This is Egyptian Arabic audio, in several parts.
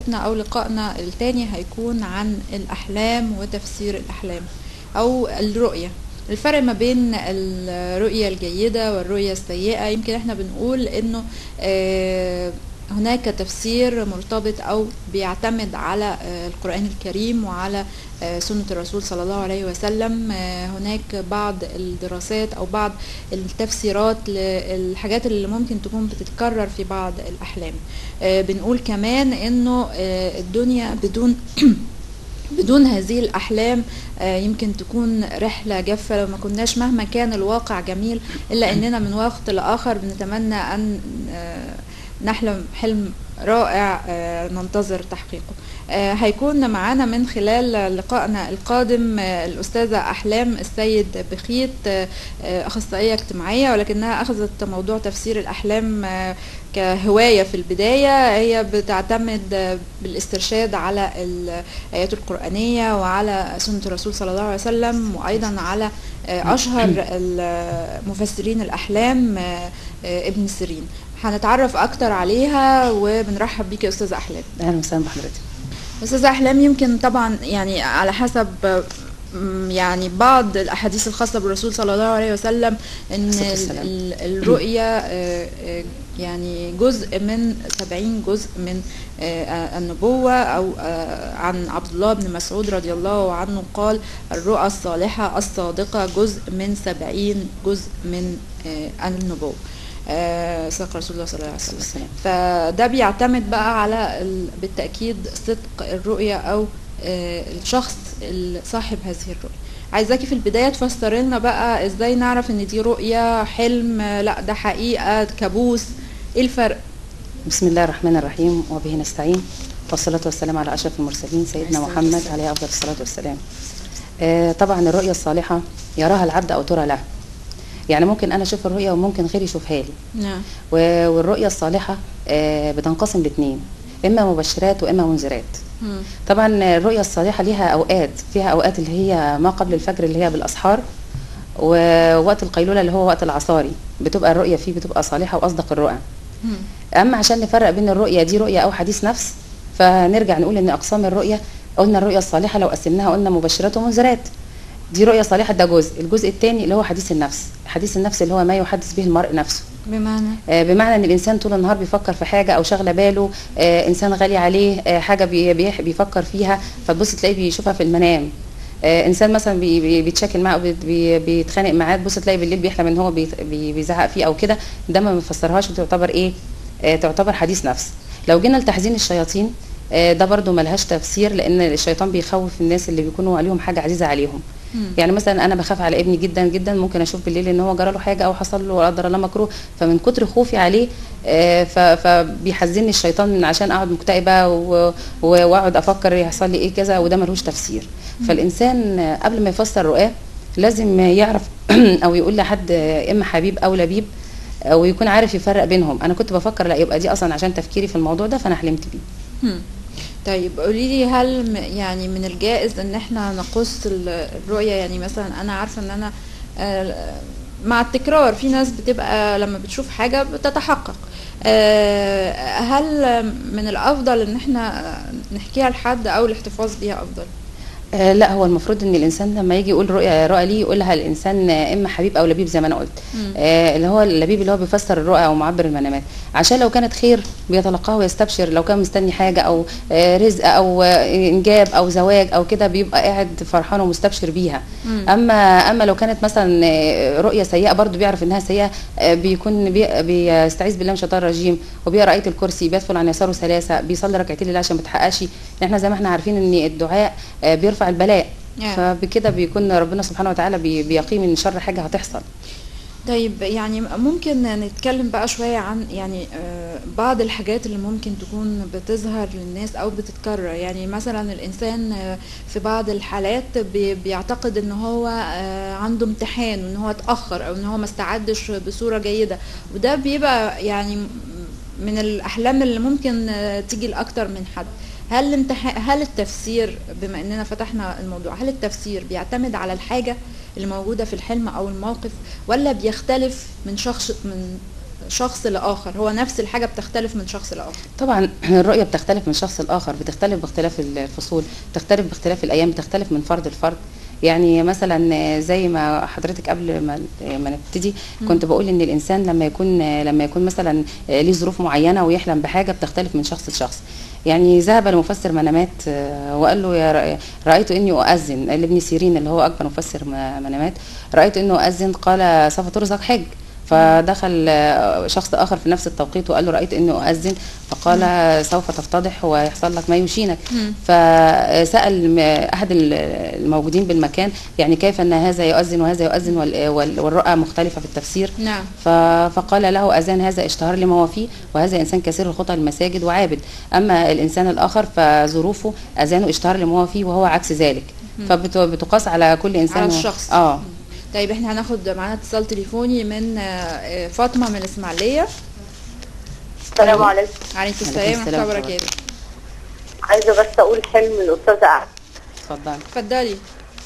او لقائنا التاني هيكون عن الاحلام وتفسير الاحلام او الرؤيه الفرق ما بين الرؤية الجيدة والرؤية السيئة يمكن احنا بنقول انه آه، هناك تفسير مرتبط او بيعتمد على آه، القرآن الكريم وعلى آه، سنة الرسول صلى الله عليه وسلم آه، هناك بعض الدراسات او بعض التفسيرات للحاجات اللي ممكن تكون بتتكرر في بعض الاحلام آه، بنقول كمان انه آه، الدنيا بدون بدون هذه الأحلام آه، يمكن تكون رحلة جافة لو ما كناش مهما كان الواقع جميل إلا أننا من وقت لآخر بنتمنى أن آه، نحلم حلم رائع آه، ننتظر تحقيقه آه، هيكون معانا من خلال لقائنا القادم آه، الأستاذة أحلام السيد بخيت آه، آه، أخصائية اجتماعية ولكنها أخذت موضوع تفسير الأحلام آه، كهواية في البداية هي بتعتمد آه، بالاسترشاد على الآيات القرآنية وعلى سنة الرسول صلى الله عليه وسلم وأيضا على آه، أشهر مفسرين الأحلام آه، آه، ابن سيرين هنتعرف أكتر عليها وبنرحب بيك يا أستاذة أحلام اهلا وسهلا بحضرتك أستاذة أحلام يمكن طبعا يعني على حسب م، يعني بعض الأحاديث الخاصة بالرسول صلى الله عليه وسلم إن الصلاة ال- والسلام. ال- الرؤية آه، آه، يعني جزء من سبعين جزء من آه، النبوة أو آه، عن عبد الله بن مسعود رضي الله عنه قال الرؤى الصالحة الصادقة جزء من سبعين جزء من آه، النبوة آه، صدق رسول الله صلى الله عليه وسلم والسلام. فده بيعتمد بقى على ال- بالتأكيد صدق الرؤية أو آه، الشخص ال- صاحب هذه الرؤية عايزاكي في البداية تفسري لنا بقى ازاي نعرف ان دي رؤية حلم آه، لا ده حقيقة كابوس ايه الفرق بسم الله الرحمن الرحيم وبه نستعين والصلاة والسلام على أشرف المرسلين سيدنا عليه الصلاة محمد والسلام. عليه أفضل الصلاة والسلام آه طبعا الرؤية الصالحة يراها العبد أو ترى له يعني ممكن أنا أشوف الرؤية وممكن غيري يشوفها لي نعم و- والرؤية الصالحة آه بتنقسم لاتنين إما مبشرات وإما منذرات مم. طبعا الرؤية الصالحة ليها أوقات فيها أوقات اللي هي ما قبل الفجر اللي هي بالأسحار ووقت القيلولة اللي هو وقت العصاري بتبقى الرؤية فيه بتبقى صالحة وأصدق الرؤى مم. اما عشان نفرق بين الرؤيه دي رؤيه او حديث نفس فنرجع نقول ان اقسام الرؤيه قلنا الرؤيه الصالحه لو قسمناها قلنا مبشرات ومنذرات دي رؤيه صالحه ده جزء الجزء الثاني اللي هو حديث النفس حديث النفس اللي هو ما يحدث به المرء نفسه بمعنى آه، بمعنى ان الانسان طول النهار بيفكر في حاجه او شغله باله آه، انسان غالي عليه آه، حاجه بي- بيح- بيفكر فيها فتبص تلاقيه بيشوفها في المنام آه، انسان مثلا بي- بي- بيتشاكل معاه او بيت- بي- بيتخانق معاه تبص تلاقي بالليل بيحلم ان هو بيت- بي- بيزعق فيه او كده ده ما بنفسرهاش وتعتبر ايه آه، تعتبر حديث نفس لو جينا لتحزين الشياطين آه، ده برضو ملهاش تفسير لان الشيطان بيخوف الناس اللي بيكونوا عليهم حاجه عزيزه عليهم مم. يعني مثلا انا بخاف على ابني جدا جدا ممكن اشوف بالليل ان هو جرى له حاجه او حصل له لا قدر الله مكروه فمن كتر خوفي عليه آه، ف- فبيحزنني الشيطان من عشان اقعد مكتئبه و- و- واقعد افكر يحصل لي ايه كذا وده ملوش تفسير فالانسان آه، قبل ما يفسر رؤاه لازم يعرف او يقول لحد آه، اما حبيب او لبيب آه، ويكون عارف يفرق بينهم انا كنت بفكر لا يبقى دي اصلا عشان تفكيري في الموضوع ده فانا حلمت بيه مم. طيب قولي لي هل م- يعني من الجائز ان احنا نقص ال- الرؤية يعني مثلا انا عارفة ان انا آه، مع التكرار في ناس بتبقى لما بتشوف حاجة بتتحقق آه، هل من الافضل ان احنا نحكيها لحد او الاحتفاظ بيها افضل آه لا هو المفروض ان الانسان لما يجي يقول رؤيا رؤى ليه يقولها الانسان آه، اما حبيب او لبيب زي ما انا قلت مم. آه اللي هو اللبيب اللي هو بيفسر الرؤى او معبر المنامات عشان لو كانت خير بيتلقاها ويستبشر لو كان مستني حاجه او آه رزق او آه انجاب او زواج او كده بيبقى قاعد فرحان ومستبشر بيها مم. اما اما لو كانت مثلا آه، رؤيه سيئه برضو بيعرف انها سيئه آه، بيكون بي- بيستعيذ بالله من الشيطان الرجيم وبيقرا ايه الكرسي بيدخل عن يساره ثلاثه بيصلي ركعتين لله عشان ما تحققش احنا زي ما احنا عارفين ان الدعاء آه، بيرفع البلاء نعم. فبكده بيكون ربنا سبحانه وتعالى بي- بيقي من شر حاجه هتحصل طيب يعني ممكن نتكلم بقى شوية عن يعني آه، بعض الحاجات اللي ممكن تكون بتظهر للناس أو بتتكرر يعني مثلا الإنسان آه، في بعض الحالات بي- بيعتقد إن هو آه، عنده امتحان وإن هو اتأخر أو إن هو ما استعدش بصورة جيدة وده بيبقى يعني م- من الأحلام اللي ممكن آه، تيجي لأكتر من حد هل الامتحان هل التفسير بما اننا فتحنا الموضوع هل التفسير بيعتمد على الحاجه اللي موجوده في الحلم او الموقف ولا بيختلف من شخص من شخص لاخر هو نفس الحاجه بتختلف من شخص لاخر طبعا الرؤية بتختلف من شخص لآخر بتختلف باختلاف الفصول بتختلف باختلاف الأيام بتختلف من فرد لفرد يعني مثلا زي ما حضرتك قبل ما ما نبتدي كنت بقول ان الانسان لما يكون لما يكون مثلا ليه ظروف معينه ويحلم بحاجه بتختلف من شخص لشخص يعني ذهب لمفسر منامات آه، وقال له يا ر- رايت اني اؤذن لابن سيرين اللي هو اكبر مفسر م- منامات رايت انه اؤذن قال سوف ترزق حج فدخل آه، شخص اخر في نفس التوقيت وقال له رايت اني اؤذن فقال سوف تفتضح ويحصل لك ما يشينك فسال م- احد ال- الموجودين بالمكان يعني كيف ان هذا يؤذن وهذا يؤذن وال- وال- والرؤى مختلفه في التفسير نعم ف- فقال له اذان هذا اشتهر لما هو فيه وهذا انسان كثير الخطى المساجد وعابد اما الانسان الاخر فظروفه اذانه اشتهر لما هو فيه وهو عكس ذلك فبتقاس على كل انسان على و- الشخص اه طيب احنا هناخد معانا اتصال تليفوني من آه، آه، فاطمه من الاسماعيليه السلام عليكم عليكم عليكم السلام ورحمه الله السلام وبركاته عايزه بس اقول حلم الاستاذه أحمد. اتفضلي اتفضلي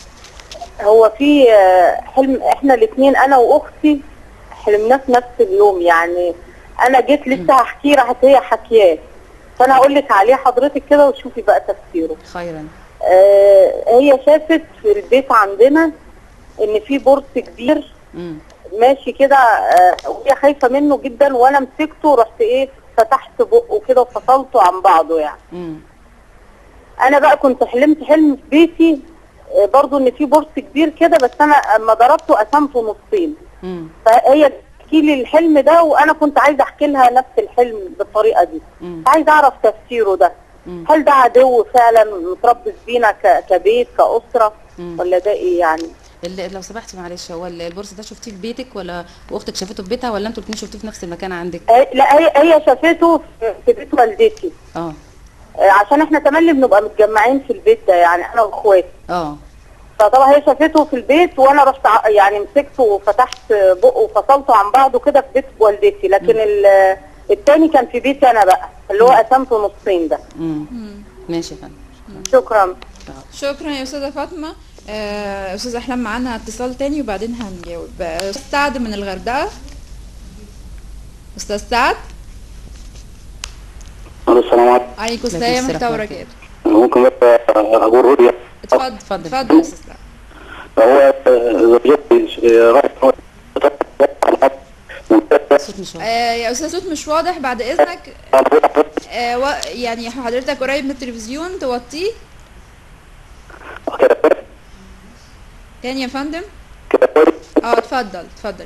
هو في آه، حلم احنا الاثنين انا واختي حلمناه في نفس اليوم يعني انا جيت لسه هحكيه راحت هي حكياه فانا هقول لك عليه حضرتك كده وشوفي بقى تفسيره خيرا آه هي شافت في البيت عندنا ان في برص كبير امم ماشي كده آه وهي خايفه منه جدا وانا مسكته رحت ايه فتحت بقه كده وفصلته عن بعضه يعني امم انا بقى كنت حلمت حلم في بيتي آه، برضو ان في برص كبير كده بس انا اما ضربته قسمته نصين امم فهي تحكي لي الحلم ده وانا كنت عايزه احكي لها نفس الحلم بالطريقه دي مم. عايزه اعرف تفسيره ده مم. هل ده عدو فعلا متربص بينا ك- كبيت كاسره مم. ولا ده ايه يعني اللي لو سمحتي معلش هو ال- البورصه ده شفتيه في بيتك ولا واختك شافته في بيتها ولا انتوا الاثنين شفتوه في نفس المكان عندك هي- لا هي هي شافته في- في بيت والدتي اه آه، عشان احنا تملي بنبقى متجمعين في البيت ده يعني انا واخواتي اه فطبعا هي شافته في البيت وانا رحت ع- يعني مسكته وفتحت بقه وفصلته عن بعضه كده في بيت والدتي لكن ال- التاني كان في بيتي انا بقى اللي هو قسمته نصين ده امم ماشي يا فندم شكرا شكرا يا استاذه فاطمه آه، استاذ احلام معانا اتصال تاني وبعدين هنجاوب آه، استاذ سعد من الغردقه استاذ سعد الو السلام عليكم عليكم السلام السلام ورحمه الله ورحمة وبركاته ممكن بس اقول رؤيا اتفضل اتفضل. اتفضل يا استاذ سعد هو زوجتي راحت صوت مش واضح. آه، يا استاذ صوت مش واضح بعد اذنك آه، و- يعني حضرتك قريب من التلفزيون توطيه تاني يا فندم اه اتفضل اتفضل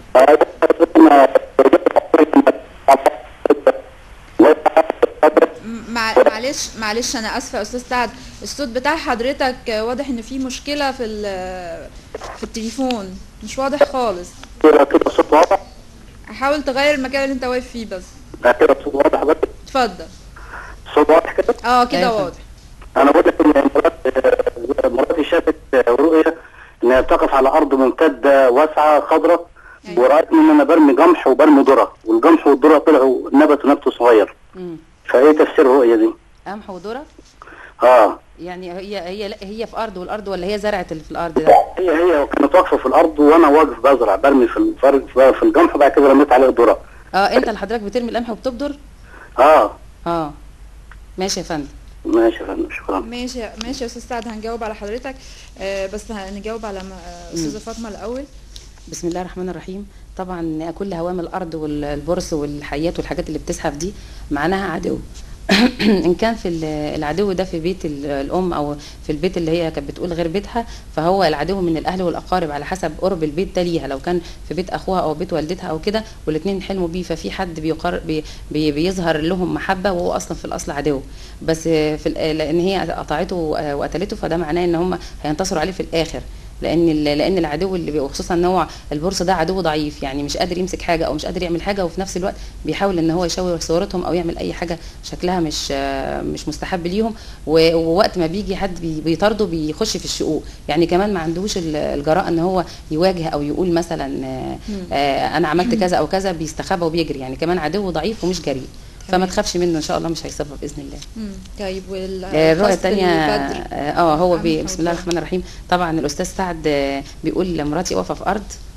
م- مع معلش معلش انا اسفه يا استاذ سعد الصوت بتاع حضرتك آه، واضح ان في مشكله في ال- في التليفون مش واضح خالص كده الصوت واضح حاول تغير المكان اللي انت واقف فيه بس كده الصوت واضح بس اتفضل الصوت واضح كده اه كده أيوة. واضح انا بقول لك ان مرات- مراتي شافت رؤيا انها بتقف على ارض ممتده واسعه خضراء أيوة. ورأت ان انا برمي قمح وبرمي ذره والقمح والذره طلعوا نبتوا نبت صغير امم فايه تفسير الرؤيه دي؟ قمح وذره اه يعني هي هي لا هي في ارض والارض ولا هي زرعت اللي في الارض ده هي هي كانت واقفه في الارض وانا واقف بزرع برمي في الفرق في القمح وبعد كده رميت عليه ذره اه انت اللي حضرتك بترمي القمح وبتبدر اه اه ماشي يا فندم ماشي يا فندم شكرا ماشي ماشي يا استاذ سعد هنجاوب على حضرتك آه، بس هنجاوب على م- آه، استاذه فاطمه الاول بسم الله الرحمن الرحيم طبعا كل هوام الارض والبرص والحيات والحاجات اللي بتزحف دي معناها عدو ان كان في ال- العدو ده في بيت ال- الام او في البيت اللي هي كانت بتقول غير بيتها فهو العدو من الاهل والاقارب على حسب قرب البيت ده ليها لو كان في بيت اخوها او بيت والدتها او كده والاثنين حلموا بيه ففي حد بيقر بي بي بيظهر لهم محبه وهو اصلا في الاصل عدو بس في ال- لان هي قطعته وقتلته فده معناه ان هم هينتصروا عليه في الاخر لان ال- لان العدو اللي بي- وخصوصا ان هو البورصه ده عدو ضعيف يعني مش قادر يمسك حاجه او مش قادر يعمل حاجه وفي نفس الوقت بيحاول ان هو يشوه صورتهم او يعمل اي حاجه شكلها مش آه، مش مستحب ليهم و- ووقت ما بيجي حد بي- بيطارده بيخش في الشقوق يعني كمان ما عندوش ال- الجراءه ان هو يواجه او يقول مثلا آه، آه، انا عملت كذا او كذا بيستخبى وبيجري يعني كمان عدو ضعيف ومش جريء فما تخافش منه ان شاء الله مش هيصيبها باذن الله مم. طيب وال آه، الرؤية خاص الثانية بالبدر. اه هو بي عم بسم الله حوض. الرحمن الرحيم طبعا الأستاذ سعد آه، بيقول مراتي واقفة في أرض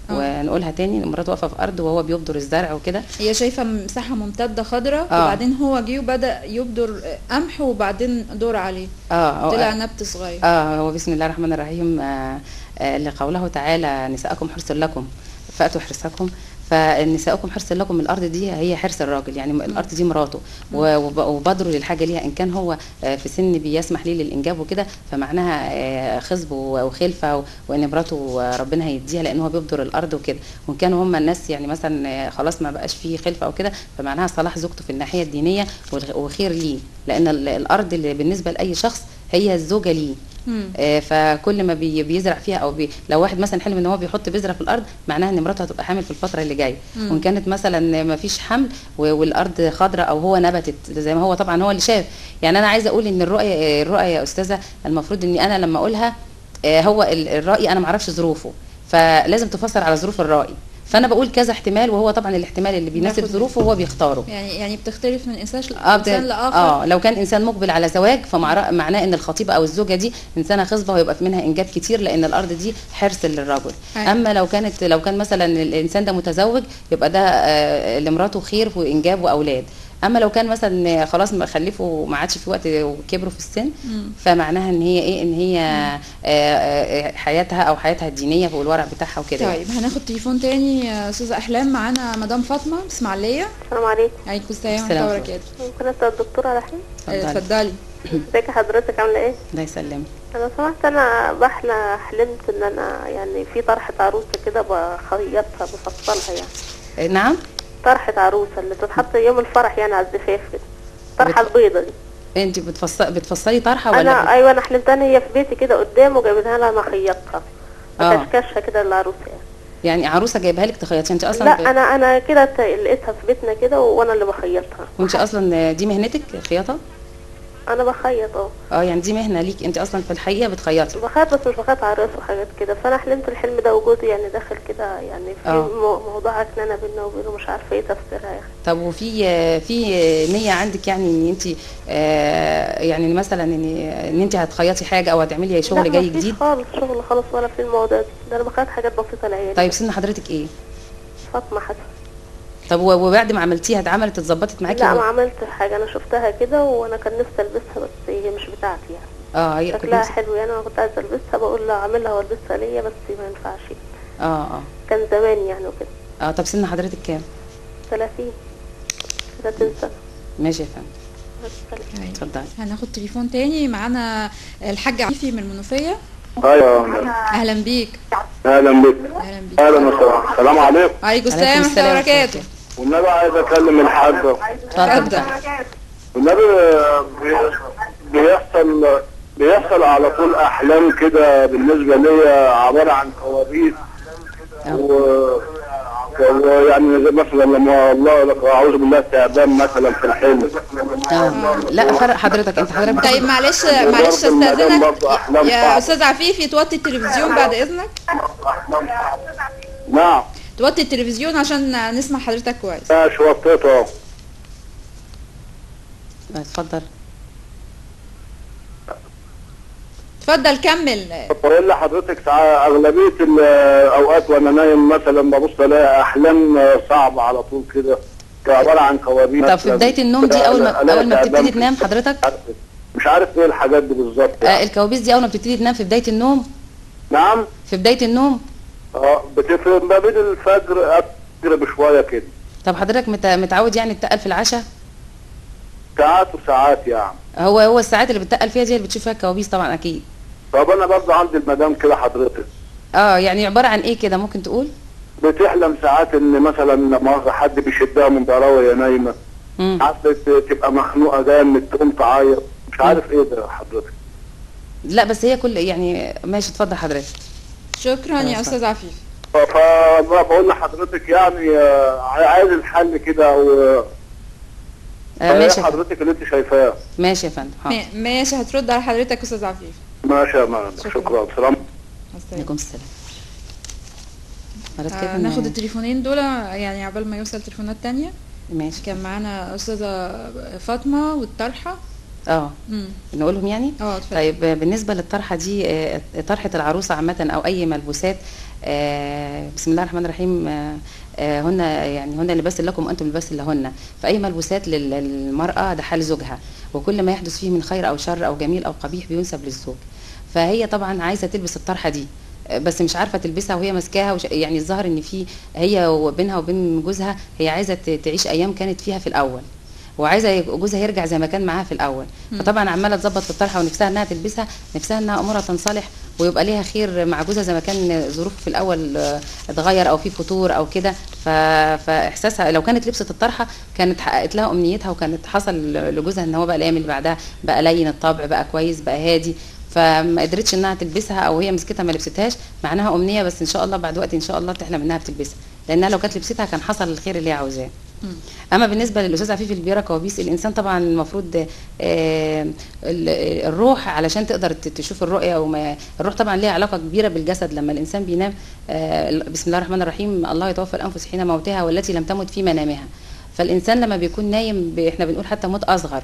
آه. ونقولها تاني مراته واقفه في ارض وهو بيبذر الزرع وكده هي شايفه مساحه ممتده خضراء آه. وبعدين هو جه وبدا يبدر قمح وبعدين دور عليه اه طلع هو- نبت صغير اه هو بسم الله الرحمن الرحيم آه آه لقوله تعالى نساءكم حرث لكم فاتوا حرثكم فنساءكم حرث لكم الارض دي هي حرث الراجل يعني الارض دي مراته و- وب- وبدره للحاجه ليها ان كان هو آه، في سن بيسمح ليه للانجاب وكده فمعناها آه، خصب و- وخلفه و- وان مراته آه، ربنا هيديها لان هو بيبدر الارض وكده وان كانوا هم الناس يعني مثلا آه، خلاص ما بقاش فيه خلفه او كده فمعناها صلاح زوجته في الناحيه الدينيه والغ- وخير ليه لان ال- الارض اللي بالنسبه لاي شخص هي الزوجه ليه مم. آه، فكل ما بي بيزرع فيها او بي لو واحد مثلا حلم ان هو بيحط بذره في الارض معناها ان مراته هتبقى حامل في الفتره اللي جايه مم. وان كانت مثلا ما فيش حمل و- والارض خضراء او هو نبتت زي ما هو طبعا هو اللي شاف يعني انا عايزه اقول ان الرؤيه الرؤيه يا استاذه المفروض اني انا لما اقولها آه، هو ال- الراي انا ما اعرفش ظروفه فلازم تفسر على ظروف الراي فانا بقول كذا احتمال وهو طبعا الاحتمال اللي بيناسب ناخد- ظروفه هو بيختاره يعني يعني بتختلف من انسان اه بت- انسان لاخر اه لو كان انسان مقبل على زواج فمعناه ان الخطيبه او الزوجه دي انسانه خصبه ويبقى منها انجاب كتير لان الارض دي حرص للرجل أيوة. اما لو كانت لو كان مثلا الانسان ده متزوج يبقى ده آه لمراته خير وانجاب واولاد اما لو كان مثلا خلاص ما خلفوا وما عادش في وقت وكبروا في السن مم. فمعناها ان هي ايه ان هي آه آه حياتها او حياتها الدينيه والورع بتاعها وكده طيب هناخد تليفون تاني يا استاذه احلام معانا مدام فاطمه من اسماعيليه السلام عليكم عليكم السلام ورحمه السلام. الله وبركاته ممكن اسال الدكتور على حاجه آه، اتفضلي. اتفضلي ازيك حضرتك عامله ايه الله يسلمك انا سمعت انا بحلم حلمت ان انا يعني في طرحه عروسه كده بخيطها بفصلها يعني آه، نعم طرحه عروسه اللي بتتحط يوم الفرح يعني على الزفاف كده الطرحه بت- البيضه دي انت بتفصلي بتفصلي طرحه ولا انا بت- ايوه انا حلمت انا هي في بيتي كده قدام وجايبينها لها انا خيطها آه. بكشكشها كده للعروسه يعني يعني عروسه جايبها لك تخيطي انت اصلا لا ب- انا انا كده ت- لقيتها في بيتنا كده وانا اللي بخيطها وانت اصلا دي مهنتك خياطه انا بخيط اه اه يعني دي مهنه ليك انت اصلا في الحقيقه بتخيطي بخيط بس مش بخيط عراس وحاجات كده فانا حلمت الحلم ده وجودي يعني داخل كده يعني في آه. مو- موضوع عكنانه بينا وبينه مش عارفه ايه تفسيرها يعني طب وفي في نيه عندك يعني ان انت آه، يعني مثلا ان ان انت هتخيطي حاجه او هتعملي شغل لا جاي مفيش جديد خالص شغل خالص ولا في المواضيع دي ده انا بخيط حاجات بسيطه لعيالي طيب سن حضرتك ايه فاطمه حسن طب و- وبعد ما عملتيها اتعملت اتظبطت معاكي لا و- ما عملت حاجه انا شفتها كده وانا كان نفسي البسها بس هي مش بتاعتي يعني اه هي كنت شكلها نفس- حلو يعني انا كنت عايزه البسها بقول له اعملها والبسها ليا بس ما ينفعش اه اه كان زمان يعني وكده اه طب سن حضرتك كام 30 30 سنه ماشي يا فندم بس 30. أيوة. اتفضلي هناخد تليفون تاني معانا الحاج عفيفي من المنوفيه ايوه اهلا بيك اهلا بك اهلا بيك اهلا وسهلا السلام عليكم وعليكم السلام عليكم ورحمه الله السلام وبركاته والنبي عايز اكلم الحاجه اتفضل والنبي بي- بيحصل بيحصل على طول احلام كده بالنسبه لي عباره عن كوابيس و ويعني زي مثلا لما الله لك اعوذ بالله تعبان مثلا في الحلم اه لا فرق حضرتك انت حضرتك طيب معلش معلش وبرضه المدام استاذنك برضه أحلام يا صعبة. استاذ عفيفي توطي التلفزيون بعد اذنك نعم توطي التلفزيون عشان نسمع حضرتك كويس ماشي وطيته اهو اتفضل اتفضل كمل بقول لحضرتك ساعات اغلبيه الاوقات وانا نايم مثلا ببص الاقي احلام صعبه على طول كده عباره عن كوابيس طب في بدايه النوم دي اول ما ألاقي اول ما تعبان بتبتدي في- تنام حضرتك مش عارف ايه الحاجات دي بالظبط آه يعني. الكوابيس دي اول ما بتبتدي تنام في بدايه النوم نعم في بدايه النوم اه بتفرق ما بين الفجر اكتر بشويه كده طب حضرتك مت- متعود يعني تتقل في العشاء ساعات وساعات يعني هو هو الساعات اللي بتتقل فيها دي اللي بتشوف فيها الكوابيس طبعا اكيد طب انا برضه عندي المدام كده حضرتك اه يعني عباره عن ايه كده ممكن تقول بتحلم ساعات ان مثلا مرة حد بيشدها من ظهرها وهي نايمه مم. ساعات بت- تبقى مخنوقه جامد تقوم تعيط مش عارف ايه ده حضرتك لا بس هي كل يعني ماشي اتفضل حضرتك شكرا يا خلاص. استاذ عفيف فبقول لحضرتك يعني آه، عايز الحل كده او آه ايه ماشي يا فندم. حضرتك اللي انت شايفاه ماشي يا فندم حاضر ما- ماشي هترد على حضرتك يا استاذ عفيف ماشي يا مان شكرا. شكرا سلام عليكم السلام مرات آه، كده ناخد التليفونين دول يعني عبال ما يوصل تليفونات تانية ماشي كان معانا استاذه فاطمه والطرحه اه مم. نقولهم يعني اه اتفضل طيب آه، بالنسبه للطرحه دي آه، طرحه العروسه عامه او اي ملبوسات آه، بسم الله الرحمن الرحيم آه، آه، هن يعني هن لباس لكم وانتم لباس لهن فاي ملبوسات لل- للمراه ده حال زوجها وكل ما يحدث فيه من خير او شر او جميل او قبيح بينسب للزوج فهي طبعا عايزه تلبس الطرحه دي آه، بس مش عارفه تلبسها وهي ماسكاها وش... يعني الظاهر ان في هي وبينها وبين جوزها هي عايزه ت- تعيش ايام كانت فيها في الاول وعايزه يبقى جوزها يرجع زي ما كان معاها في الاول فطبعا عماله تظبط في الطرحه ونفسها انها تلبسها نفسها انها امورها تنصلح ويبقى ليها خير مع جوزها زي ما كان ظروفه في الاول آه، اتغير او في فتور او كده ف... فاحساسها لو كانت لبست الطرحه كانت حققت لها امنيتها وكانت حصل لجوزها ان هو بقى الايام اللي بعدها بقى لين الطبع بقى كويس بقى هادي فما قدرتش انها تلبسها او هي مسكتها ما لبستهاش معناها امنيه بس ان شاء الله بعد وقت ان شاء الله تحلم انها بتلبسها لانها لو كانت لبستها كان حصل الخير اللي هي عاوزاه مم. اما بالنسبه للاستاذ عفيف اللي بيقرا كوابيس الانسان طبعا المفروض آه، ال- الروح علشان تقدر ت- تشوف الرؤيه وما الروح طبعا ليها علاقه كبيره بالجسد لما الانسان بينام آه، بسم الله الرحمن الرحيم الله يتوفى الانفس حين موتها والتي لم تمت في منامها فالانسان لما بيكون نايم ب- احنا بنقول حتى موت اصغر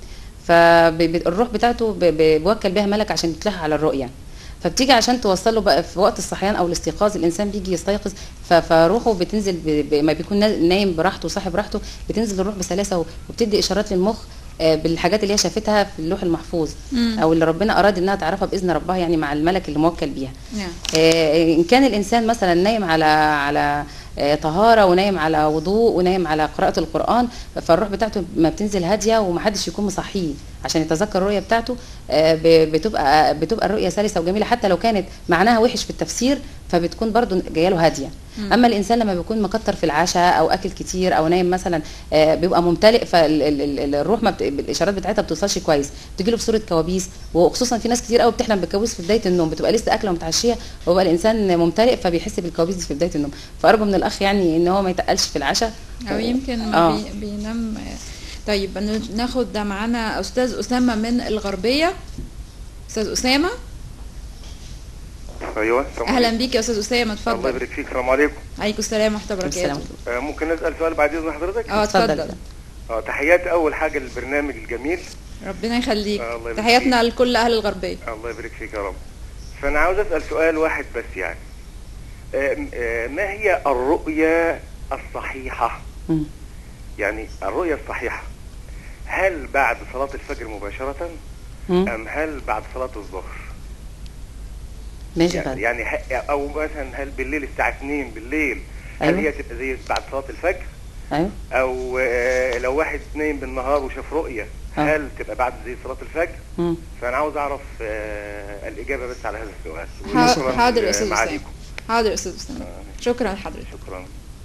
فالروح بتاعته ب- ب- بيوكل بها ملك عشان يطلعها على الرؤيه فبتيجي عشان توصل له بقى في وقت الصحيان او الاستيقاظ الانسان بيجي يستيقظ ف- فروحه بتنزل ب- ب- ما بيكون نا- نايم براحته وصاحب راحته بتنزل الروح بسلاسه وبتدي اشارات للمخ آه، بالحاجات اللي هي شافتها في اللوح المحفوظ مم. او اللي ربنا اراد انها تعرفها باذن ربها يعني مع الملك اللي موكل بيها نعم آه، ان كان الانسان مثلا نايم على على آه، طهاره ونايم على وضوء ونايم على قراءه القران فالروح بتاعته ما بتنزل هاديه ومحدش يكون مصحيه عشان يتذكر الرؤيه بتاعته آه، ب- بتبقى بتبقى الرؤيه سلسه وجميله حتى لو كانت معناها وحش في التفسير فبتكون برضو جايه له هاديه اما الانسان لما بيكون مكتر في العشاء او اكل كتير او نايم مثلا آه، بيبقى ممتلئ فالروح ما بت... الاشارات بتاعتها بتوصلش كويس بتجي له في صوره كوابيس وخصوصا في ناس كتير قوي بتحلم بالكوابيس في بدايه النوم بتبقى لسه اكله ومتعشيه ويبقى الانسان ممتلئ فبيحس بالكوابيس دي في بدايه النوم فارجو من الاخ يعني ان هو ما يتقلش في العشاء او يمكن ما آه. بي بينام طيب ن- ناخد ده معانا استاذ اسامه من الغربيه استاذ اسامه ايوه السلام اهلا عليكم. بيك يا استاذ اسامه الله اتفضل يبارك فيك السلام عليكم عليكم السلام ورحمه الله السلام وبركاته آه، ممكن نسال سؤال بعد اذن حضرتك اه اتفضل. اتفضل اه تحياتي اول حاجه للبرنامج الجميل ربنا يخليك آه، الله يبارك تحياتنا لكل اهل الغربيه الله يبارك فيك يا رب فانا عاوز اسال سؤال واحد بس يعني آه، م- آه، ما هي الرؤيا الصحيحه مم. يعني الرؤيا الصحيحه هل بعد صلاه الفجر مباشره مم. ام هل بعد صلاه الظهر ماشي يعني, بعد. يعني ه- او مثلا هل بالليل الساعه 2 بالليل هل أيوة. هي تبقى زي بعد صلاه الفجر ايوه او آه، لو واحد نايم بالنهار وشاف رؤيه آه. هل تبقى بعد زي صلاه الفجر مم. فانا عاوز اعرف آه، الاجابه بس على هذا السؤال ح- وشكراً حاضر يا استاذ اسامه لمعاليكم. حاضر يا استاذ اسامه آه، شكرا لحضرتك شكرا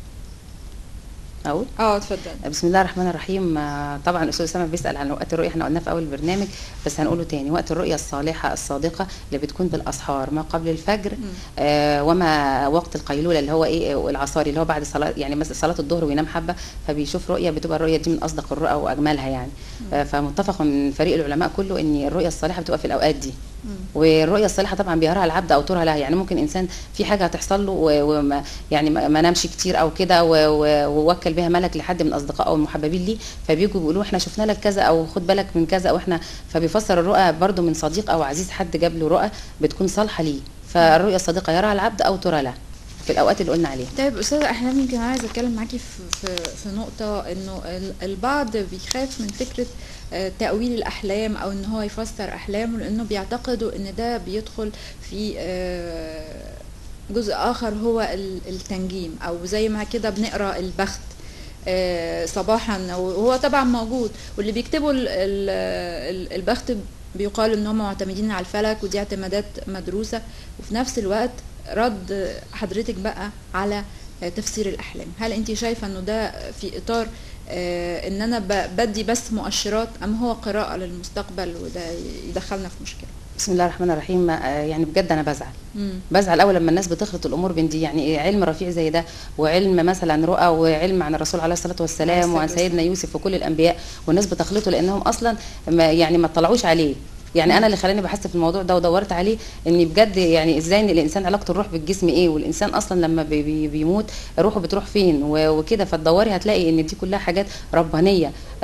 اقول اه اتفضل بسم الله الرحمن الرحيم آه، طبعا الاستاذ اسامه بيسال عن وقت الرؤيه احنا قلناه في اول البرنامج بس هنقوله تاني وقت الرؤيه الصالحه الصادقه اللي بتكون بالاسحار ما قبل الفجر آه وما وقت القيلوله اللي هو ايه العصاري اللي هو بعد صلاه يعني مثلا صلاه الظهر وينام حبه فبيشوف رؤيه بتبقى الرؤيه دي من اصدق الرؤى واجملها يعني آه فمتفق من فريق العلماء كله ان الرؤيه الصالحه بتبقى في الاوقات دي والرؤيه الصالحه طبعا بيراها العبد او ترها لها يعني ممكن انسان في حاجه هتحصل له و- وما يعني ما ما نامش كتير او كده و- و- ووكل بها ملك لحد من اصدقائه او المحببين ليه فبيجوا بيقولوا احنا شفنا لك كذا او خد بالك من كذا او احنا فبيفسر الرؤى برضو من صديق او عزيز حد جاب له رؤى بتكون صالحه ليه فالرؤيه الصادقه يراها العبد او ترى له في الاوقات اللي قلنا عليها طيب استاذ احلام يمكن عايز اتكلم معاكي في في في نقطه انه ال- البعض بيخاف من فكره آه، تاويل الاحلام او ان هو يفسر احلامه لانه بيعتقدوا ان ده بيدخل في آه، جزء اخر هو ال- التنجيم او زي ما كده بنقرا البخت آه، صباحا وهو طبعا موجود واللي بيكتبوا ال- ال- ال- البخت بيقال ان هم معتمدين على الفلك ودي اعتمادات مدروسه وفي نفس الوقت رد حضرتك بقى على آه، تفسير الاحلام هل انت شايفه انه ده في اطار آه، ان انا ب- بدي بس مؤشرات ام هو قراءه للمستقبل وده يدخلنا في مشكله بسم الله الرحمن الرحيم آه، يعني بجد انا بزعل مم. بزعل اول لما الناس بتخلط الامور بين دي يعني إيه علم رفيع زي ده وعلم مثلا رؤى وعلم عن الرسول عليه الصلاه عليه والسلام الصلاة وعن سيدنا يوسف وكل الانبياء والناس بتخلطه لانهم اصلا ما يعني ما اطلعوش عليه يعني انا اللي خلاني بحثت في الموضوع ده ودورت عليه ان بجد يعني ازاي ان الانسان علاقه الروح بالجسم ايه والانسان اصلا لما بي بي بيموت روحه بتروح فين و- وكده فتدوري هتلاقي ان دي كلها حاجات ربانيه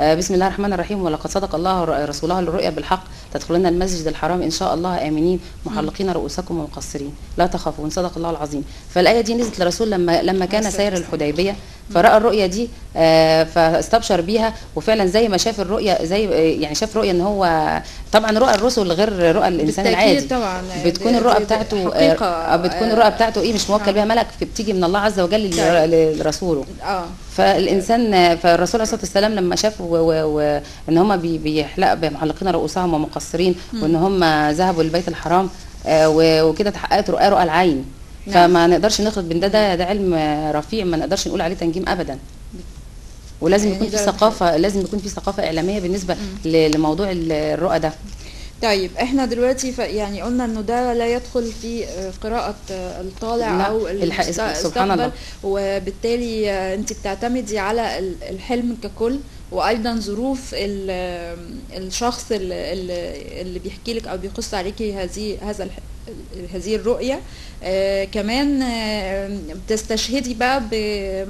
آه، بسم الله الرحمن الرحيم ولقد صدق الله ر- رسوله الرؤيا بالحق تدخلون المسجد الحرام ان شاء الله امنين محلقين رؤوسكم ومقصرين لا تخافون صدق الله العظيم فالايه دي نزلت للرسول لما لما كان عليه سير الصلاة الحديبيه فراى الرؤيا دي آه، فاستبشر بيها وفعلا زي ما شاف الرؤيا زي آه، يعني شاف رؤيا ان هو طبعا رؤى الرسل غير رؤى الانسان بالتأكيد العادي طبعا بتكون دي- الرؤى دي- دي بتاعته حقيقة آه، بتكون آه، الرؤى بتاعته ايه مش موكل آه. بيها ملك بتيجي من الله عز وجل طيب. لل- لرسوله اه فالانسان فالرسول عليه الصلاه والسلام لما شاف و- و- و- ان هم بي- بيحلق بمحلقين رؤوسهم ومقصرين وان هم ذهبوا للبيت الحرام آه، و- وكده اتحققت رؤى رؤى العين نعم. فما نقدرش نخلط بين ده ده ده علم آه، رفيع ما نقدرش نقول عليه تنجيم ابدا ولازم يعني يكون في ده ثقافه لازم يكون في ثقافه اعلاميه بالنسبه ل- لموضوع ال- الرؤى ده طيب احنا دلوقتي ف يعني قلنا انه ده لا يدخل في آه، قراءة آه، الطالع لا، او الح- المست- سبحان المستقبل الله. وبالتالي آه، انت بتعتمدي على ال- الحلم ككل وايضا ظروف ال- آه، الشخص اللي, اللي- اللي بيحكي لك او بيقص عليكي هذه هذا الح- هذه الرؤية آه، كمان آه، بتستشهدي بقى ب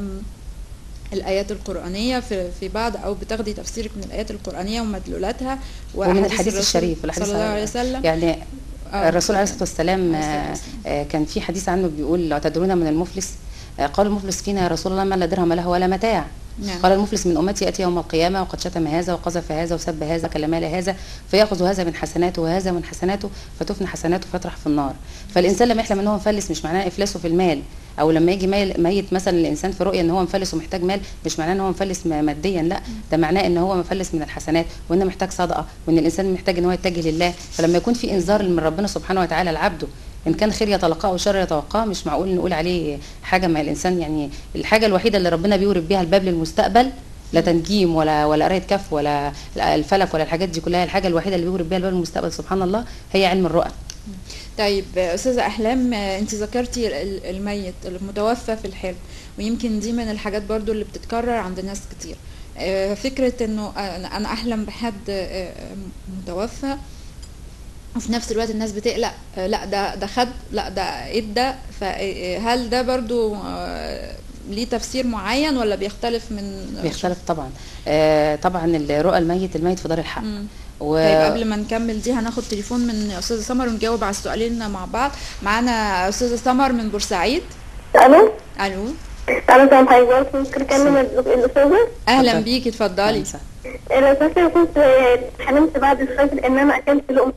الآيات القرآنية في في بعض أو بتاخدي تفسيرك من الآيات القرآنية ومدلولاتها ومن وأحاديث الحديث الرسول الشريف والحديث صلى الله عليه وسلم يعني آه. الرسول عليه الصلاه والسلام عليه الصلاة آه، والسلام. آه، كان في حديث عنه بيقول لا تدرون من المفلس آه، قال المفلس فينا يا رسول الله من لا درهم له ولا متاع نعم. قال المفلس من امتي ياتي يوم القيامه وقد شتم هذا وقذف هذا وسب هذا كلم هذا فياخذ هذا من حسناته وهذا من حسناته فتفنى حسناته فيطرح في النار فالانسان لما يحلم ان هو مفلس مش معناه افلاسه في المال او لما يجي ميل- ميت مثلا الانسان في رؤيه ان هو مفلس ومحتاج مال مش معناه ان هو مفلس م- ماديا لا ده معناه ان هو مفلس من الحسنات وان محتاج صدقه وان الانسان محتاج ان هو يتجه لله فلما يكون في انذار من ربنا سبحانه وتعالى لعبده ان كان خير يتلقاه او شر يتوقاه مش معقول نقول عليه حاجه ما الانسان يعني الحاجه الوحيده اللي ربنا بيورد بيها الباب للمستقبل لا تنجيم ولا ولا قرايه كف ولا الفلك ولا الحاجات دي كلها الحاجه الوحيده اللي بيورد بيها الباب للمستقبل سبحان الله هي علم الرؤى طيب استاذه احلام آه، انت ذكرتي ال- ال- الميت المتوفى في الحلم ويمكن دي من الحاجات برضو اللي بتتكرر عند ناس كتير آه، فكره انه آه، انا احلم بحد آه، متوفى وفي نفس الوقت الناس بتقلق آه، لا ده ده خد لا ده ادى فهل ده برضو آه، ليه تفسير معين ولا بيختلف من بيختلف طبعا آه طبعا الرؤى الميت الميت في دار الحق مم. و... طيب قبل ما نكمل دي هناخد تليفون من استاذه سمر ونجاوب على السؤالين مع بعض معانا استاذه سمر من بورسعيد الو الو انا سامع حضرتك ممكن اكلم الاستاذه اهلا اتفضل. بيكي اتفضلي خمسة. انا فاكره كنت حلمت بعد الفجر ان انا اكلت لقمه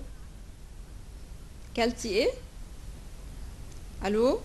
كلتي ايه الو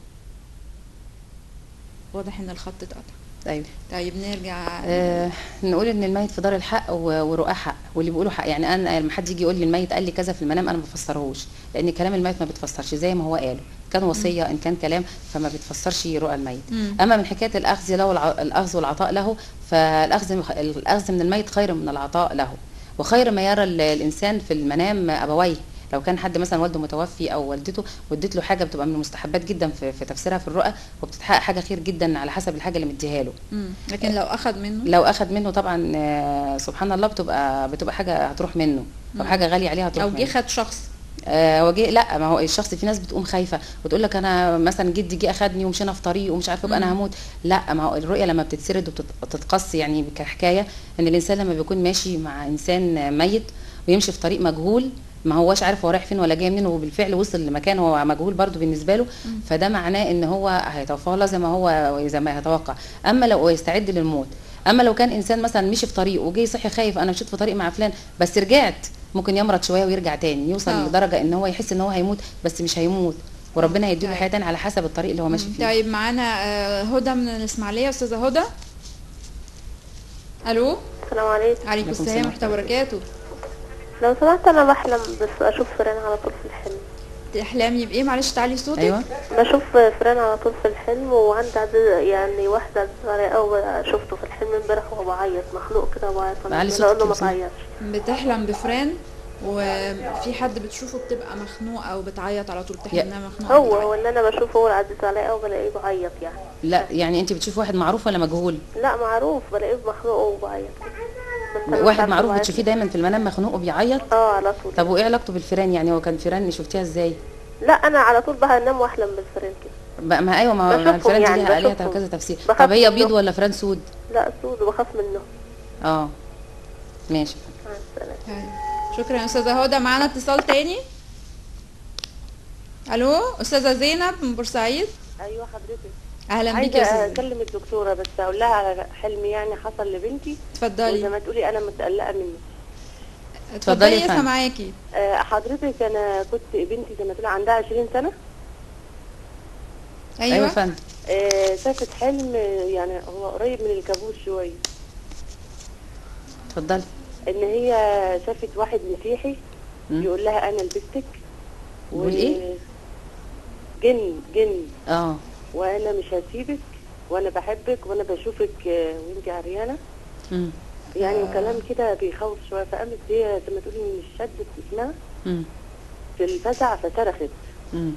واضح ان الخط اتقطع طيب طيب نرجع آه نقول ان الميت في دار الحق و- ورؤاه حق واللي بيقولوا حق يعني انا لما حد يجي يقول لي الميت قال لي كذا في المنام انا ما بفسرهوش لان كلام الميت ما بيتفسرش زي ما هو قاله كان وصيه ان كان كلام فما بيتفسرش رؤى الميت مم. اما من حكايه الاخذ له والع- الاخذ والعطاء له فالاخذ الاخذ من الميت خير من العطاء له وخير ما يرى ال- الانسان في المنام ابويه لو كان حد مثلا والده متوفي او والدته واديت له حاجه بتبقى من المستحبات جدا في, في تفسيرها في الرؤى وبتتحقق حاجه خير جدا على حسب الحاجه اللي مديها له مم. لكن لو اخد منه لو اخد منه طبعا آه، سبحان الله بتبقى بتبقى حاجه هتروح منه او حاجه غاليه عليها هتروح او جه منه خد شخص آه هو جه لا ما هو الشخص في ناس بتقوم خايفه وتقول لك انا مثلا جدي جه اخدني ومشينا في طريق ومش عارفه يبقى انا هموت لا ما هو الرؤيه لما بتتسرد وبتتقص يعني كحكايه ان الانسان لما بيكون ماشي مع انسان ميت ويمشي في طريق مجهول ما هوش عارف هو رايح فين ولا جاي منين وبالفعل وصل لمكان هو مجهول برضو بالنسبه له فده معناه ان هو هيتوفاه الله زي ما هو زي ما هيتوقع اما لو يستعد للموت اما لو كان انسان مثلا مشي في طريق وجاي صحي خايف انا مشيت في طريق مع فلان بس رجعت ممكن يمرض شويه ويرجع تاني يوصل آه. لدرجه ان هو يحس ان هو هيموت بس مش هيموت وربنا هيديله طيب. حياه تاني على حسب الطريق اللي هو ماشي فيه طيب معانا آه، هدى من الاسماعيليه استاذه هدى الو السلام عليكم عليكم عليكم السلام السلام. ورحمه الله وبركاته لو سمحت انا بحلم بس اشوف فيران على طول في الحلم تحلمي بايه معلش تعلي صوتك ايوه بشوف فيران على طول في الحلم وعندي عدد يعني واحده صغيره قوي شفته في الحلم امبارح وهو بعيط مخلوق كده بعيط معلي انا اقول له صوتك ما لو سمحت. تعيطش بتحلم بفران وفي حد بتشوفه بتبقى مخنوقه او بتعيط على طول يا- تحلم انها مخنوقه هو بتعيط. هو اللي انا بشوفه هو اللي عديت عليه قوي بلاقيه بعيط يعني لا يعني انت بتشوف واحد معروف ولا مجهول لا معروف بلاقيه مخلوق وبعيط بس أنا مش واحد عارفة معروف بعيط بتشوفيه دايما في المنام مخنوق وبيعيط اه على طول طب وايه علاقته بالفيران يعني هو كان فيران شفتيها ازاي لا انا على طول بقى انام واحلم بالفيران كده بقى ما ايوه ما ما بشوفهم الفيران دي يعني، ليها عليها بشوفهم. كذا تفسير بخاف طب هي منه. بيض ولا فيران سود لا سود وبخاف منه اه ماشي مع السلامه طيب. شكرا يا استاذه هدى معانا اتصال تاني الو استاذه زينب من بورسعيد ايوه حضرتك اهلا بيكي يا عايزه استاذه زينب. اكلم الدكتوره بس اقول لها على حلم يعني حصل لبنتي وزي اتفضلي ما تقولي انا متقلقه منه اتفضلي يا اتفضلي فندم. سامعاكي آه، حضرتك انا كنت بنتي زي ما تقولي عندها 20 سنه ايوه يا ايوه فندم آه، شافت حلم آه، يعني هو قريب من الكابوس شويه اتفضلي ان هي شافت واحد مسيحي مم. يقول لها انا لبستك يقول إيه؟ جن جن اه وانا مش هسيبك وانا بحبك وانا بشوفك آه، وانت عريانه مم. يعني كلام كده بيخوف شويه فقامت هي زي ما تقولي من شدت اسمها مم. في الفزع فصرخت مم.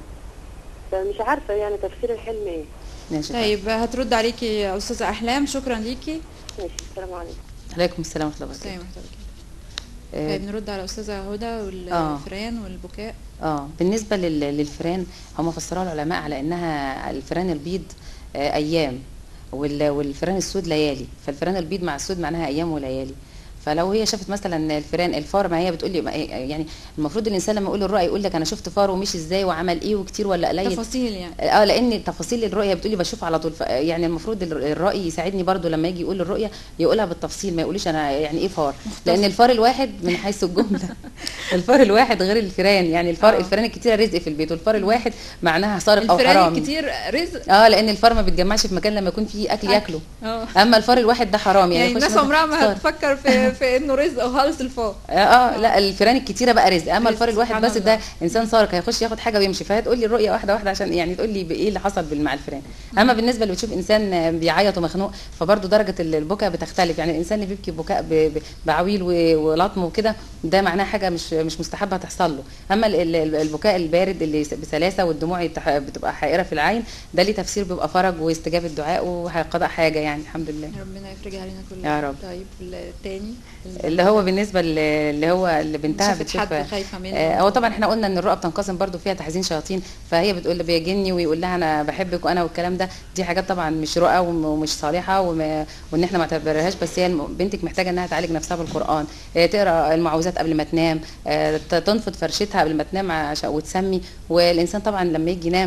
فمش عارفه يعني تفسير الحلم ايه ماشي طيب هترد عليكي يا استاذه احلام شكرا ليكي ماشي السلام عليكم عليكم السلام ورحمه الله سلام وبركاته عليكم. آه، طيب نرد على استاذه هدى والفئران والبكاء اه بالنسبه لل- للفئران هم فسروها العلماء على انها الفئران البيض آه، ايام وال- والفئران السود ليالي فالفئران البيض مع السود معناها ايام وليالي فلو هي شافت مثلا الفئران الفار ما هي بتقول لي ما- يعني المفروض الانسان لما يقول الرؤيه يقول لك انا شفت فار ومشي ازاي وعمل ايه وكتير ولا قليل تفاصيل يعني اه لان تفاصيل الرؤيه بتقولي بشوف على طول ف- يعني المفروض الر- الراي يساعدني برضو لما يجي يقول الرؤيه يقولها بالتفصيل ما يقوليش انا يعني ايه فار لان الفار الواحد من حيث الجمله الفار الواحد غير الفيران يعني الفار آه. الفيران الكتيره رزق في البيت والفار الواحد معناها سارق او الفئران حرامي كتير رزق اه لان الفار ما بيتجمعش في مكان لما يكون فيه اكل أكل. ياكله اه اما الفار الواحد ده حرام يعني, يعني يخش الناس مثلاً عمرها ما فار. هتفكر في في انه رزق خالص الفار اه اه لا الفيران الكتيره بقى رزق اما رزق، الفار الواحد سبحان بس الله. ده انسان سارق هيخش ياخد حاجه ويمشي فهي تقول لي الرؤيه واحده واحده عشان يعني تقول لي بايه اللي حصل بال- مع الفيران اما بالنسبه اللي بتشوف انسان بيعيط ومخنوق فبرضه درجه ال- البكاء بتختلف يعني الانسان اللي بيبكي بكاء ب- ب- بعويل و- ولطم وكده ده معناه حاجه مش مش مستحبه تحصل له اما ال- ال- البكاء البارد اللي س- بسلاسه والدموع يتح- بتبقى حائره في العين ده ليه تفسير بيبقى فرج واستجابه دعاء وقضاء حاجه يعني الحمد لله ربنا يفرج علينا كلنا يا رب. طيب التاني اللي هو بالنسبه ل- اللي هو اللي بنتها شافت بتشوف حد خايفه منه آه، هو طبعا احنا قلنا ان الرؤى بتنقسم برضو فيها تحزين شياطين فهي بتقول لي بيجني ويقول لها انا بحبك وانا والكلام ده دي حاجات طبعا مش رؤى وم- ومش صالحه وما وان احنا ما نعتبرهاش بس هي الم- بنتك محتاجه انها تعالج نفسها بالقران آه، تقرا المعوذات قبل ما تنام آه، ت- تنفض فرشتها قبل ما تنام عشان وتسمي والانسان طبعا لما يجي ينام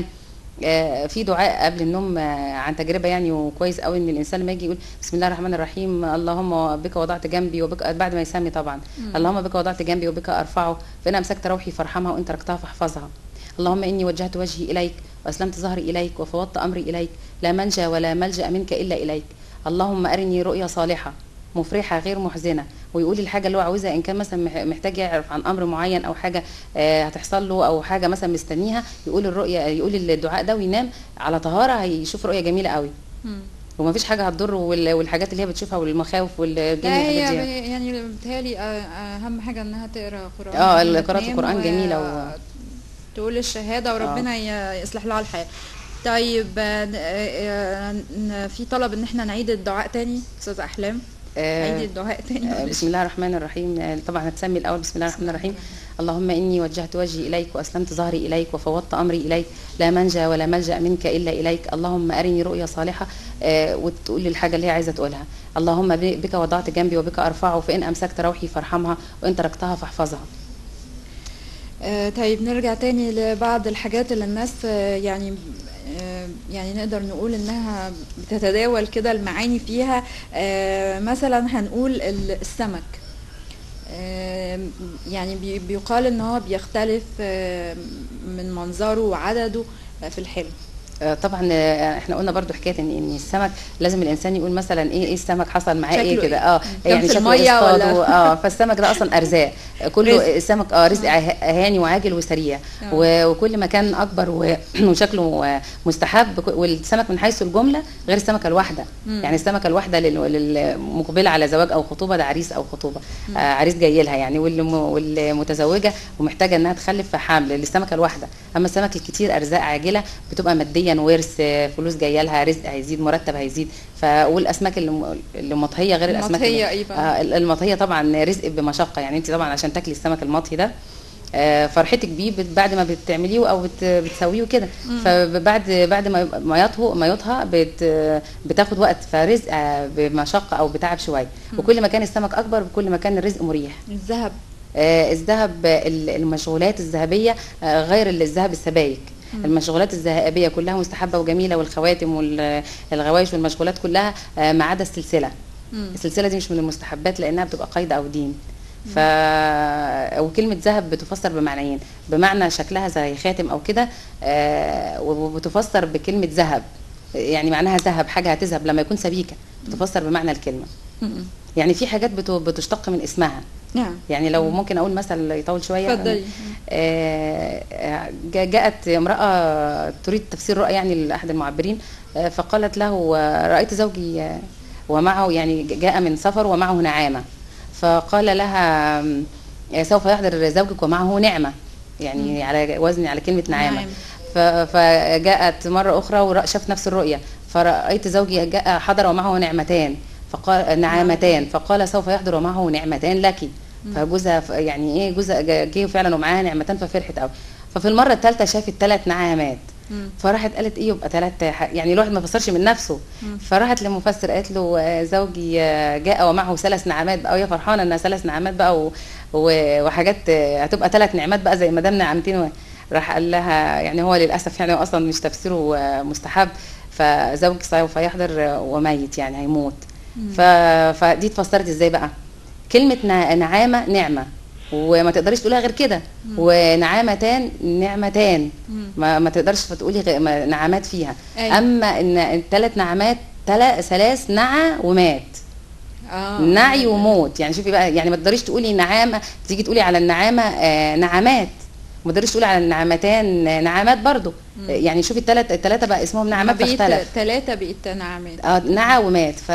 آه، في دعاء قبل النوم آه، عن تجربه يعني وكويس قوي ان الانسان لما يجي يقول بسم الله الرحمن الرحيم اللهم بك وضعت جنبي وبك بعد ما يسمي طبعا اللهم بك وضعت جنبي وبك ارفعه فان امسكت روحي فارحمها وان تركتها فاحفظها اللهم اني وجهت وجهي اليك واسلمت ظهري اليك وفوضت امري اليك لا منجا ولا ملجا منك الا اليك اللهم ارني رؤيا صالحه مفرحه غير محزنه ويقول الحاجه اللي هو عاوزها ان كان مثلا مح- محتاج يعرف عن امر معين او حاجه آه، هتحصل له او حاجه مثلا مستنيها يقول الرؤيه يقول الدعاء ده وينام على طهاره هيشوف رؤيه جميله قوي مم. ومفيش حاجه هتضره وال- والحاجات اللي هي بتشوفها والمخاوف والجن لا هي والحاجات دي ب- يعني بتهيألي آه، اهم حاجه انها تقرا قران اه، قبل ما قراءة تنام القرآن و- جميلة و- تقول الشهاده وربنا ي- يصلح لها الحياه طيب آه، ن- آه، ن- في طلب ان احنا نعيد الدعاء تاني استاذ احلام آه، عيد الدعاء تاني آه، معلش. بسم الله الرحمن الرحيم آه، طبعا هتسمي الاول بسم الله الرحمن الرحيم اللهم اني وجهت وجهي اليك واسلمت ظهري اليك وفوضت امري اليك لا منجا ولا ملجا منك الا اليك اللهم ارني رؤيا صالحه آه، وتقول لي الحاجه اللي هي عايزه تقولها اللهم ب- بك وضعت جنبي وبك ارفعه فان امسكت روحي فارحمها وان تركتها فاحفظها آه، طيب نرجع تاني لبعض الحاجات اللي الناس آه، يعني آه، يعني نقدر نقول انها بتتداول كده المعاني فيها آه، مثلا هنقول ال- السمك آه، يعني بي- بيقال ان هو بيختلف آه، من منظره وعدده آه، في الحلم آه، طبعا آه، احنا قلنا برضو حكايه ان ان السمك لازم الانسان يقول مثلا ايه ايه السمك حصل معاه ايه شكله كده إيه؟ اه كان في شكله المية اصطاده، ولا- اه فالسمك ده اصلا ارزاق كله رزق. السمك اه رزق ه- هاني وعاجل وسريع آه. و- وكل ما كان اكبر و- وشكله آه، مستحب ك- والسمك من حيث الجمله غير السمكه الواحده مم. يعني السمكه الواحده لل- للمقبله على زواج او خطوبه ده عريس او خطوبه آه عريس جاي لها يعني والم- والمتزوجه ومحتاجه انها تخلف في حمل للسمكه الواحده اما السمك الكتير ارزاق عاجله بتبقى ماديا ورث آه، فلوس جايه لها رزق هيزيد مرتب هيزيد ف والاسماك اللي م- اللي مطهيه غير الاسماك المطهية اللي- إيه بقى؟ آه ال- المطهيه طبعا رزق بمشقه يعني انت طبعا عشان تاكلي السمك المطهي ده آه، فرحتك بيه بت- بعد ما بتعمليه او بت- بتسويه كده فبعد بعد ما يبقى- ما يطهو ما يطهى بت بتاخد وقت فرزق آه، بمشقه او بتعب شويه وكل ما كان السمك اكبر كل ما كان الرزق مريح الذهب آه، الذهب ال- المشغولات الذهبيه آه، غير ال- الذهب السبائك المشغولات الذهبيه كلها مستحبه وجميله والخواتم والغوايش والمشغولات كلها آه، ما عدا السلسله مم. السلسله دي مش من المستحبات لانها بتبقى قيد او دين ف وكلمه ذهب بتفسر بمعنيين بمعنى شكلها زي خاتم او كده آه، وبتفسر بكلمه ذهب يعني معناها ذهب حاجه هتذهب لما يكون سبيكه بتفسر بمعنى الكلمه مم. يعني في حاجات بت- بتشتق من اسمها نعم يعني لو ممكن اقول مثل يطول شويه اتفضلي. آه، آه، جا- جاءت امراه تريد تفسير رؤى يعني لاحد المعبرين آه، فقالت له آه، رايت زوجي آه، ومعه يعني جاء من سفر ومعه نعامه فقال لها آم، آه، سوف يحضر زوجك ومعه نعمه يعني على وزن على كلمه نعامه نعم. ف- فجاءت مرة أخرى وشاف نفس الرؤية فرأيت زوجي جاء حضر ومعه نعمتان فقال نعامتان فقال سوف يحضر ومعه نعمتان لك فجوزها ف- يعني ايه جوزها جا- جه فعلا ومعاها نعمتان ففرحت قوي ففي المرة الثالثة شافت ثلاث نعامات مم. فراحت قالت ايه يبقى ثلاث يعني الواحد ما فسرش من نفسه فراحت لمفسر قالت له آه، زوجي آه، جاء ومعه ثلاث نعمات بقى وهي فرحانه انها ثلاث نعمات بقى و... و... وحاجات آه، هتبقى ثلاث نعمات بقى زي ما دام نعمتين و... راح قال لها يعني هو للاسف يعني هو اصلا مش تفسيره آه، مستحب فزوجك سوف يحضر آه، وميت يعني هيموت ف... فدي اتفسرت ازاي بقى كلمه نع- نعامه نعمه وما تقدريش تقولها غير كده ونعامتان نعمتان مم. ما, ما تقدرش تقولي غ- ما- نعمات فيها أيوة. اما ان الثلاث نعمات تلا ثلاث نعى ومات اه نعي وموت يعني شوفي بقى يعني ما تقدريش تقولي نعامه تيجي تقولي على النعامه آه نعمات ما تقدريش تقولي على النعمتان آه، نعمات برضو آه، يعني شوفي الثلاث الثلاثه بقى اسمهم نعمات بقيت فاختلف ثلاثة بقيت نعمات اه نعى ومات ف...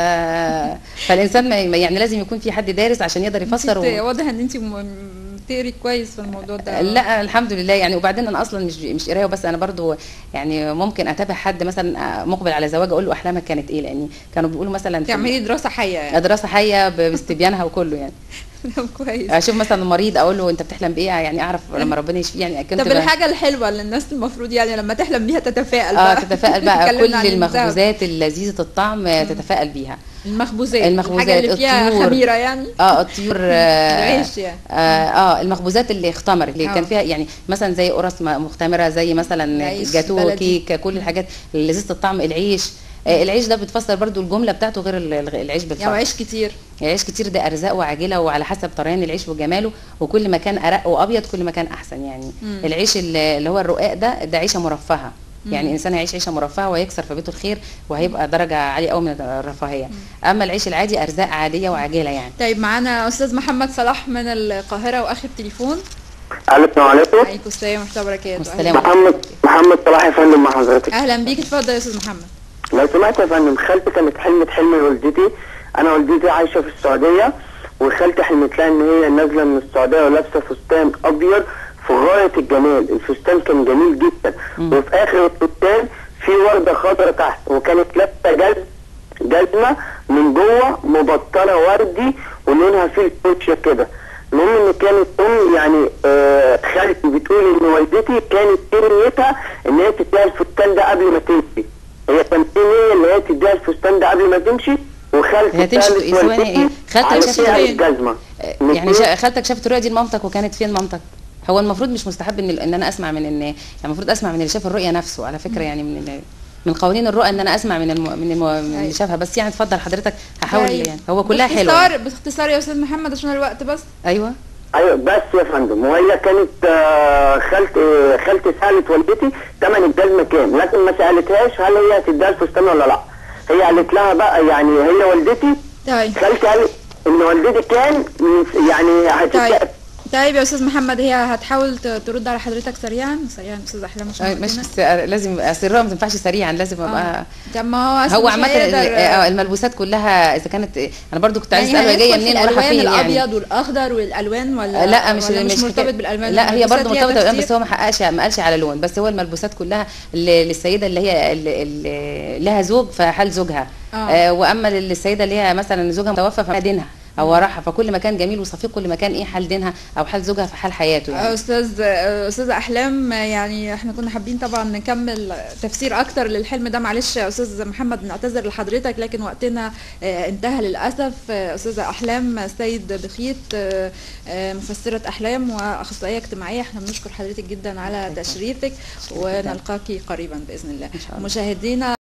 فالانسان ما يعني لازم يكون في حد دارس عشان يقدر يفسر انت و... واضح ان انت م- بتقري كويس في الموضوع ده لا الحمد لله يعني وبعدين انا اصلا مش مش قرايه وبس انا برضو يعني ممكن اتابع حد مثلا مقبل على زواج اقول له احلامك كانت ايه لاني كانوا بيقولوا مثلا في تعملي دراسة حية يعني دراسه حيه ب- باستبيانها وكله يعني كويس اشوف مثلا مريض اقول له انت بتحلم بايه يعني اعرف لما ربنا يشفيه يعني كنت طب ب- الحاجة الحلوة اللي الناس المفروض يعني لما تحلم بيها تتفائل اه بقى تتفائل بقى اتكلمنا كل عن الذهب. المخبوزات اللذيذه الطعم آه، تتفائل بيها المخبوزات المخبوزات، الحاجة اللي فيها الطيور. خميرة يعني اه الطيور آه العيش يعني. آه, اه المخبوزات اللي اختمرت اللي آه. كان فيها يعني مثلا زي قرص م- مختمره زي مثلا العيش جاتو بلدي. كيك كل الحاجات اللي لذيذه الطعم العيش آه العيش ده بتفسر برضو الجمله بتاعته غير ال- الغ- العيش بالفرق يعني عيش كتير العيش كتير ده ارزاق وعاجله وعلى حسب طريان العيش وجماله وكل ما كان ارق وابيض كل ما كان احسن يعني مم. العيش ال- اللي هو الرقاق ده ده عيشه مرفهه يعني انسان هيعيش عيشه مرفهه ويكسر في بيته الخير وهيبقى درجه عاليه قوي من الرفاهيه اما العيش العادي ارزاق عاديه وعاجله يعني طيب معانا استاذ محمد صلاح من القاهرة واخر تليفون الو السلام عليكم عليكم السلام ورحمة الله وبركاته والسلام. أهلا. محمد محمد صلاح يا فندم مع حضرتك اهلا بيك اتفضل يا استاذ محمد لو سمحت يا فندم خالتي كانت حلمت حلم والدتي انا والدتي عايشه في السعوديه وخالتي حلمت لها ان هي نازله من السعوديه ولابسه فستان ابيض في غايه الجمال الفستان كان جميل جدا وفي اخر الفستان في ورده خضراء تحت وكانت لابسه جزم جزمه من جوه مبطنه وردي ولونها فيه الفوشيا كده المهم ان كانت ام يعني آه خالتي بتقول ان والدتي كانت في نيتها ان هي تديها الفستان ده قبل ما تمشي هي كانت في نيه ان هي تديها الفستان ده قبل ما تمشي وخالتي هي تمشي سألت إيه؟ ثواني والدتي إيه؟ خالتك على شافت سعر فين؟ الجزمه آه، يعني شا- خالتك شافت الرؤيه دي لمامتك وكانت فين مامتك هو المفروض مش مستحب ان ان انا اسمع من ان يعني المفروض اسمع من اللي شاف الرؤيه نفسه على فكره يعني من ال- من قوانين الرؤى ان انا اسمع من الم... من, الم... من اللي أيوة. شافها بس يعني اتفضل حضرتك هحاول طيب. يعني هو كلها حلوه باختصار باختصار يا استاذ محمد عشان الوقت بس ايوه ايوه بس يا فندم وهي كانت آه، خالتي آه، خالتي سالت والدتي ثمن الجزمه كام لكن ما سالتهاش هل هي هتديها الفستان ولا لا هي قالت لها بقى يعني هي والدتي طيب خالتي قالت ان والدتي كان من- يعني هتديها طيب طيب يا استاذ محمد هي هتحاول ت- ترد على حضرتك سريعا سريعا استاذ احلام عشان آه، مش وقتنا. بس آه، لازم اصل الرؤى ما تنفعش سريعا لازم ابقى آه. طب ما هو أصل هو مش عامة هيقدر- ال- آه، الملبوسات كلها اذا كانت انا برضو كنت عايزه يعني اسال هي جايه هيدخل في منين ورايحه الالوان فين يعني الابيض والاخضر والالوان ولا لا مش ولا مش, حكاية- مرتبط بالالوان لا هي برضه الملبوسات ليها مرتبطه بالالوان تفسير؟ بس هو ما حققش ما قالش على لون بس هو الملبوسات كلها اللي للسيده اللي هي اللي, اللي لها زوج فحال زوجها آه. آه واما للسيده اللي هي مثلا زوجها متوفى فدينها او راحه فكل ما كان جميل وصفي كل ما كان ايه حال دينها او حال زوجها في حال حياته يعني. استاذ استاذه احلام يعني احنا كنا حابين طبعا نكمل تفسير اكتر للحلم ده معلش يا استاذ محمد نعتذر لحضرتك لكن وقتنا آه، انتهى للاسف آه، استاذه احلام سيد بخيت آه، آه، مفسره احلام واخصائيه اجتماعيه احنا بنشكر حضرتك جدا على تشريفك ونلقاكي قريبا باذن الله إن شاء الله. مشاهدينا